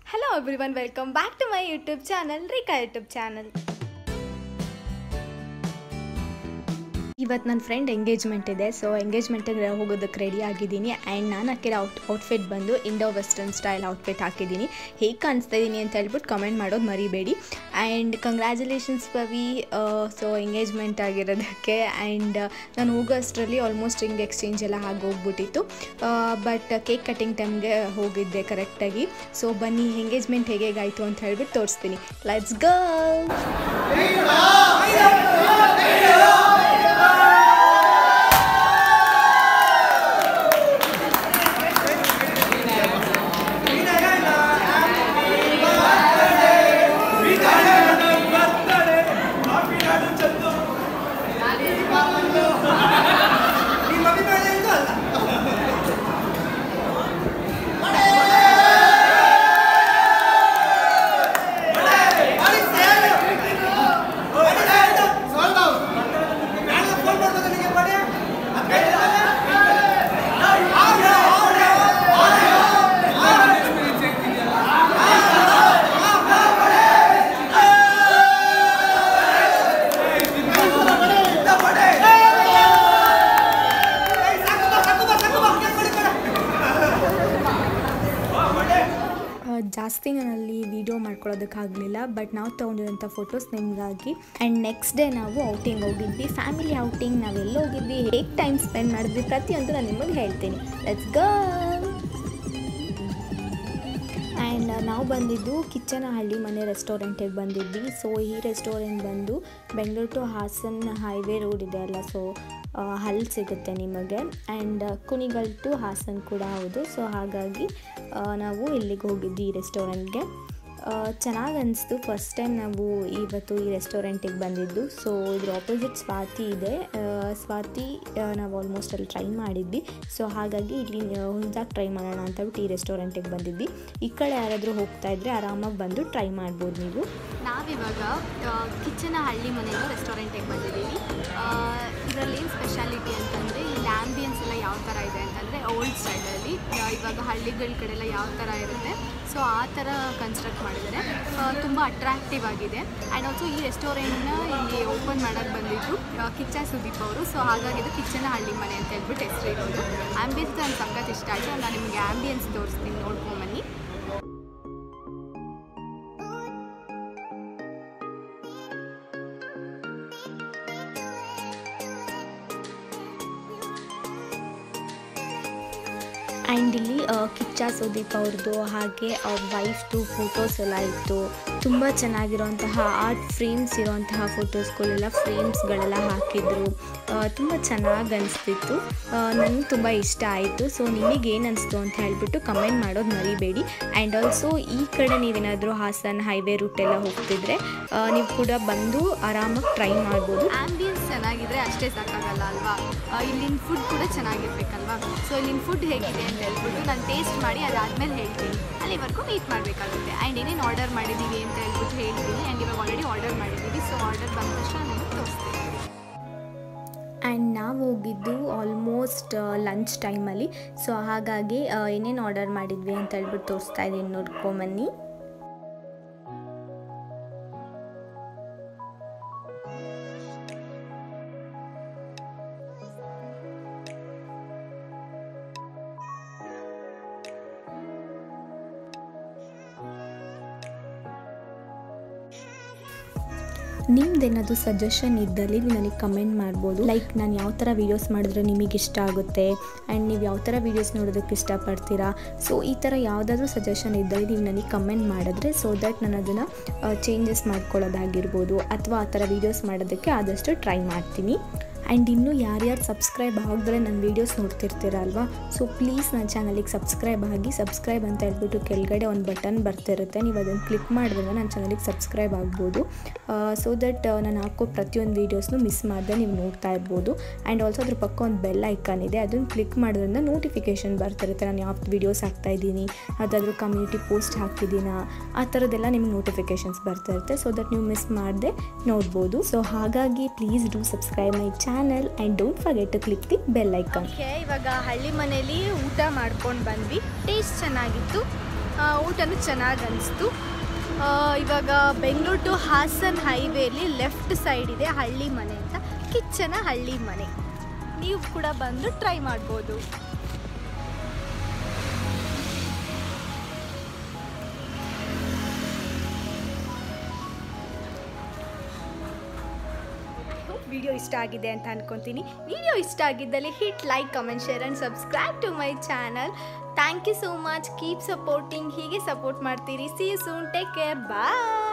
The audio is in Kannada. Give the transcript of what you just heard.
hello everyone welcome back to my YouTube channel Rekha YouTube channel ಇವತ್ತು ನನ್ನ ಫ್ರೆಂಡ್ ಎಂಗೇಜ್ಮೆಂಟ್ ಇದೆ ಸೊ ಎಂಗೇಜ್ಮೆಂಟಿಗೆ ಹೋಗೋದಕ್ಕೆ ರೆಡಿ ಆಗಿದ್ದೀನಿ ಆ್ಯಂಡ್ ನಾನು ಹಾಕಿರೋ ಔಟ್ ಔಟ್ಫಿಟ್ ಬಂದು ಇಂಡೋ ವೆಸ್ಟರ್ನ್ ಸ್ಟೈಲ್ ಔಟ್ಫಿಟ್ ಹಾಕಿದ್ದೀನಿ ಹೇಗೆ ಕಾಣಿಸ್ತಾ ಇದ್ದೀನಿ ಅಂತ ಹೇಳ್ಬಿಟ್ಟು ಕಮೆಂಟ್ ಮಾಡೋದು ಮರಿಬೇಡಿ and congratulations Pavi so engagement ಆಗಿರೋದಕ್ಕೆ ಆ್ಯಂಡ್ ನಾನು ಹೋಗೋ ಅಷ್ಟರಲ್ಲಿ ಆಲ್ಮೋಸ್ಟ್ ರಿಂಗ್ ಎಕ್ಸ್ಚೇಂಜ್ ಎಲ್ಲ ಆಗೋಗ್ಬಿಟ್ಟಿತ್ತು ಬಟ್ ಕೇಕ್ ಕಟಿಂಗ್ ಟೈಮ್ಗೆ ಹೋಗಿದ್ದೆ ಕರೆಕ್ಟಾಗಿ ಸೊ ಬನ್ನಿ ಎಂಗೇಜ್ಮೆಂಟ್ ಹೇಗೆ ಹೇಗಾಯಿತು ಅಂತ ಹೇಳ್ಬಿಟ್ಟು ತೋರಿಸ್ತೀನಿ ಲೆಟ್ಸ್ ಗೋ ಜಾಸ್ತಿ ನಾನಲ್ಲಿ ವಿಡಿಯೋ ಮಾಡ್ಕೊಳ್ಳೋದಕ್ಕಾಗಲಿಲ್ಲ ಬಟ್ ನಾವು ತೊಗೊಂಡಿರೋಂಥ ಫೋಟೋಸ್ ನಿಮಗಾಗಿ ಆ್ಯಂಡ್ ನೆಕ್ಸ್ಟ್ ಡೇ ನಾವು ಔಟಿಂಗ್ ಹೋಗಿದ್ವಿ ಫ್ಯಾಮಿಲಿ ಔಟಿಂಗ್ ನಾವೆಲ್ಲ ಹೋಗಿದ್ವಿ ಹೇಗೆ ಟೈಮ್ ಸ್ಪೆಂಡ್ ಮಾಡಿದ್ವಿ ಪ್ರತಿಯೊಂದು ನಾನು ನಿಮಗೆ ಹೇಳ್ತೀನಿ ಲೆಟ್ಸ್ ಗೋ ಆ್ಯಂಡ್ ನಾವು ಬಂದಿದ್ದು ಕಿಚ್ಚನಹಳ್ಳಿ ಮನೆ ರೆಸ್ಟೋರೆಂಟಿಗೆ ಬಂದಿದ್ವಿ ಸೊ ಈ ರೆಸ್ಟೋರೆಂಟ್ ಬಂದು Bengaluru to Hassan highway road ಇದೆ ಅಲ್ಲ ಸೊ ಹಲ್ಲಿ ಸಿಗುತ್ತೆ ನಿಮಗೆ ಆ್ಯಂಡ್ ಕುಣಿಗಲ್ ಟು ಹಾಸನ್ ಕೂಡ ಹೌದು ಸೊ ಹಾಗಾಗಿ ಆ, ನಾವು ಇಲ್ಲಿಗೆ ಹೋಗಿದ್ವಿ ಈ ರೆಸ್ಟೋರೆಂಟ್ಗೆ ಚೆನ್ನಾಗಿ ಅನಿಸ್ತು ಫಸ್ಟ್ ಟೈಮ್ ನಾವು ಇವತ್ತು ಈ ರೆಸ್ಟೋರೆಂಟಿಗೆ ಬಂದಿದ್ದು ಸೊ ಇದ್ರ ಆಪೋಸಿಟ್ ಸ್ವಾತಿ ಇದೆ ಆ, ಸ್ವಾತಿ ಆ, ನಾವು ಆಲ್ಮೋಸ್ಟ್ ಅಲ್ಲಿ ಟ್ರೈ ಮಾಡಿದ್ವಿ ಸೊ ಹಾಗಾಗಿ ಇಲ್ಲಿ ಹೊಸದಾಗಿ ಟ್ರೈ ಮಾಡೋಣ ಅಂತ ಹೇಳ್ಬಿಟ್ಟು ಈ ರೆಸ್ಟೋರೆಂಟಿಗೆ ಬಂದಿದ್ವಿ ಈ ಕಡೆ ಯಾರಾದರೂ ಹೋಗ್ತಾ ಇದ್ರೆ ಆರಾಮಾಗಿ ಬಂದು ಟ್ರೈ ಮಾಡ್ಬೋದು ನೀವು ನಾವಿವಾಗ ಕಿಚ್ಚನ ಹಳ್ಳಿ ಮನೆಯಲ್ಲೂ ರೆಸ್ಟೋರೆಂಟಿಗೆ ಬಂದಿದ್ದೀವಿ ಇದರಲ್ಲಿ ಏನು ಸ್ಪೆಷಾಲಿಟಿ ಅಂತಂದರೆ ಇಲ್ಲಿ ಆ್ಯಂಬಿಯನ್ಸ್ ಎಲ್ಲ ಯಾವ ಥರ ಇದೆ ಅಂತಂದರೆ ಓಲ್ಡ್ ಸ್ಟೈಲಲ್ಲಿ ಇವಾಗ ಹಳ್ಳಿಗಳ ಕಡೆ ಎಲ್ಲ ಯಾವ ಥರ ಇರುತ್ತೆ ಸೊ ಆ ಥರ ಕನ್ಸ್ಟ್ರಕ್ಟ್ ಮಾಡಿದ್ದಾರೆ ತುಂಬ ಅಟ್ರಾಕ್ಟಿವ್ ಆಗಿದೆ ಆ್ಯಂಡ್ ಆಲ್ಸೋ ಈ ರೆಸ್ಟೋರೆಂಟ್ನ ಇಲ್ಲಿ ಓಪನ್ ಮಾಡೋಕ್ಕೆ ಬಂದಿದ್ದು ಆ, ಕಿಚ್ಚ ಸುದೀಪ್ ಅವರು ಸೊ ಹಾಗಾಗಿ ಇದು ಕಿಚ್ಚನ ಹಳ್ಳಿ ಮನೆ ಅಂತ ಹೇಳ್ಬಿಟ್ಟು ಹೆಸರು ಇರೋದು ಆ್ಯಂಬಿಯನ್ಸ್ ನನಗೆ ಸಖತ್ ಇಷ್ಟ ಆಯಿತು ನಾನು ನಿಮಗೆ ಆ್ಯಂಬಿಯನ್ಸ್ ತೋರಿಸ್ತೀನಿ ನೋಡ್ಕೊಂಬನ್ನಿ ಆ್ಯಂಡ್ ಇಲ್ಲಿ ಆ, ಕಿಚ್ಚ ಸುದೀಪ್ ಅವ್ರದ್ದು ಹಾಗೆ ಅವ್ರ ವೈಫ್ದು ಫೋಟೋಸ್ ಎಲ್ಲ ಇತ್ತು ತುಂಬ ಚೆನ್ನಾಗಿರೋಂತಹ ಆರ್ಟ್ ಫ್ರೇಮ್ಸ್ ಇರೋಂತಹ ಫೋಟೋಸ್ಗಳೆಲ್ಲ ಫ್ರೇಮ್ಸ್ಗಳೆಲ್ಲ ಹಾಕಿದ್ರು ತುಂಬ ಚೆನ್ನಾಗಿ ಅನಿಸ್ತಿತ್ತು ನನಗೆ ತುಂಬ ಇಷ್ಟ ಆಯಿತು ಸೊ ನಿಮಗೆ ಏನು ಅನಿಸ್ತು ಅಂತ ಹೇಳಿಬಿಟ್ಟು ಕಮೆಂಟ್ ಮಾಡೋದು ಮರಿಬೇಡಿ ಆ್ಯಂಡ್ ಆಲ್ಸೋ ಈ ಕಡೆ ನೀವೇನಾದರೂ ಹಾಸನ್ ಹೈವೇ ರೂಟ್ ಎಲ್ಲ ಹೋಗ್ತಿದ್ರೆ ಆ, ನೀವು ಕೂಡ ಬಂದು ಆರಾಮಾಗಿ ಟ್ರೈ ಮಾಡ್ಬೋದು ಆಂಬಿಯನ್ಸ್ ಚೆನ್ನಾಗಿದ್ರೆ ಅಷ್ಟೇ ಸಾಕಾಗಲ್ಲ ಅಲ್ವಾ ಆ, ಇಲ್ಲಿನ ಫುಡ್ ಕೂಡ ಚೆನ್ನಾಗಿರ್ಬೇಕಲ್ವಾ ಸೊ ಇಲ್ಲಿನ ಫುಡ್ ಹೇಗಿದೆ ಅಂತ ಹೇಳ್ಬಿಟ್ಟು ನಾನು ಟೇಸ್ಟ್ ಮಾಡಿ ಅದಾದಮೇಲೆ ಹೇಳ್ತೀನಿ ಅಲ್ಲಿವರೆಗೂ ಮೀಟ್ ಮಾಡಬೇಕಾಗುತ್ತೆ ಆ್ಯಂಡ್ ಏನೇನು ಆರ್ಡರ್ ಮಾಡಿದ್ದೀವಿ ಅಂತ ಹೇಳ್ಬಿಟ್ಟು ಹೇಳ್ತೀನಿ ಆ್ಯಂಡ್ ಇವಾಗ ಆಲ್ರೆಡಿ ಆರ್ಡರ್ ಮಾಡಿದ್ದೀವಿ ಸೊ ಆರ್ಡರ್ ಬಂದ ತಕ್ಷಣ ನಿಮಗೆ ತೋರಿಸ್ತೀನಿ ಆ್ಯಂಡ್ ನಾವು ಹೋಗಿದ್ದು ಆಲ್ಮೋಸ್ಟ್ ಲಂಚ್ ಟೈಮಲ್ಲಿ ಸೊ ಹಾಗಾಗಿ ಏನೇನು ಆರ್ಡರ್ ಮಾಡಿದ್ವಿ ಅಂತ ಹೇಳ್ಬಿಟ್ಟು ತೋರಿಸ್ತಾ ಇದ್ದೀನಿ ನೋಡ್ಕೊಂಬನ್ನಿ ನಿಮ್ದೇನಾದ್ರು ಸಜೆಷನ್ ಇದ್ದಲ್ಲಿ ನೀವು ನನಗೆ ಕಮೆಂಟ್ ಮಾಡ್ಬೋದು ಲೈಕ್ ನಾನು ಯಾವ ಥರ ವೀಡಿಯೋಸ್ ಮಾಡಿದ್ರೆ ನಿಮಗೆ ಇಷ್ಟ ಆಗುತ್ತೆ ಆ್ಯಂಡ್ ನೀವು ಯಾವ ಥರ ವೀಡಿಯೋಸ್ ನೋಡೋದಕ್ಕೆ ಇಷ್ಟಪಡ್ತೀರಾ ಸೊ ಈ ಥರ ಯಾವುದಾದ್ರೂ ಸಜೆಷನ್ ಇದ್ದಲ್ಲಿ ನೀವು ನನಗೆ ಕಮೆಂಟ್ ಮಾಡಿದ್ರೆ ಸೊ ದಟ್ ನಾನು ಅದನ್ನು ಚೇಂಜಸ್ ಮಾಡ್ಕೊಳ್ಳೋದಾಗಿರ್ಬೋದು ಅಥವಾ ಆ ಥರ ವೀಡಿಯೋಸ್ ಮಾಡೋದಕ್ಕೆ ಆದಷ್ಟು ಟ್ರೈ ಮಾಡ್ತೀನಿ ಆ್ಯಂಡ್ ಇನ್ನೂ ಯಾರ್ಯಾರು ಸಬ್ಸ್ಕ್ರೈಬ್ ಆಗಿದ್ರೆ ನನ್ನ ವೀಡಿಯೋಸ್ ನೋಡ್ತಿರ್ತೀರ ಅಲ್ವಾ ಸೊ ಪ್ಲೀಸ್ ನನ್ನ ಚಾನಲಿಗೆ ಸಬ್ಸ್ಕ್ರೈಬ್ ಆಗಿ ಸಬ್ಸ್ಕ್ರೈಬ್ ಅಂತ ಹೇಳ್ಬಿಟ್ಟು ಕೆಳಗಡೆ ಒಂದು ಬಟನ್ ಬರ್ತಿರುತ್ತೆ ನೀವು ಅದನ್ನು ಕ್ಲಿಕ್ ಮಾಡಿದ್ರೆ ನನ್ನ ಚಾನಲಿಗೆ ಸಬ್ಸ್ಕ್ರೈಬ್ ಆಗ್ಬೋದು ಸೊ ದಟ್ ನಾನು ಹಾಕೋ ಪ್ರತಿಯೊಂದು ವೀಡಿಯೋಸ್ನು ಮಿಸ್ ಮಾಡದೆ ನೀವು ನೋಡ್ತಾ ಇರ್ಬೋದು ಆ್ಯಂಡ್ ಆಲ್ಸೋ ಅದ್ರ ಪಕ್ಕ ಒಂದು ಬೆಲ್ ಐಕಾನ್ ಇದೆ ಅದನ್ನು ಕ್ಲಿಕ್ ಮಾಡೋದ್ರಿಂದ ನೋಟಿಫಿಕೇಷನ್ ಬರ್ತಿರುತ್ತೆ ನಾನು ಯಾವ ವೀಡಿಯೋಸ್ ಹಾಕ್ತಾ ಇದ್ದೀನಿ ಅದಾದರೂ ಕಮ್ಯುನಿಟಿ ಪೋಸ್ಟ್ ಹಾಕಿದ್ದೀನಾ ಆ ಥರದ್ದೆಲ್ಲ ನಿಮ್ಗೆ ನೋಟಿಫಿಕೇಷನ್ಸ್ ಬರ್ತಿರುತ್ತೆ ಸೊ ದಟ್ ನೀವು ಮಿಸ್ ಮಾಡದೆ ನೋಡ್ಬೋದು ಸೊ ಹಾಗಾಗಿ please do subscribe my channel and don't forget to click the bell icon okay ಇವಾಗ ಹಳ್ಳಿ ಮನೇಲಿ ಊಟ ಮಾಡ್ಕೊಂಡು ಬಂದ್ವಿ ಟೇಸ್ಟ್ ಚೆನ್ನಾಗಿತ್ತು ಊಟನೂ ಚೆನ್ನಾಗಿ ಅನಿಸ್ತು ಇವಾಗ ಬೆಂಗಳೂರು ಟು ಹಾಸನ್ ಹೈವೇಲಿ ಲೆಫ್ಟ್ ಸೈಡ್ ಇದೆ ಹಳ್ಳಿ ಮನೆ ಅಂತ ಕಿಚ್ಚನ ಹಳ್ಳಿ ಮನೆ ನೀವು ಕೂಡ ಬಂದು ಟ್ರೈ ಮಾಡ್ಬೋದು ವಿಡಿಯೋ ಇಷ್ಟ ಆಗಿದೆ ಅಂತ ಅನ್ಕೊತೀನಿ ವಿಡಿಯೋ ಇಷ್ಟ ಆಗಿದ್ದಲ್ಲಿ hit like comment share and subscribe to my channel thank you so much keep supporting ಹೀಗೆ ಸಪೋರ್ಟ್ ಮಾಡ್ತೀರಿ ಸಿ ಸೂನ್ ಟೇಕ್ ಕೇರ್ ಬಾಯ್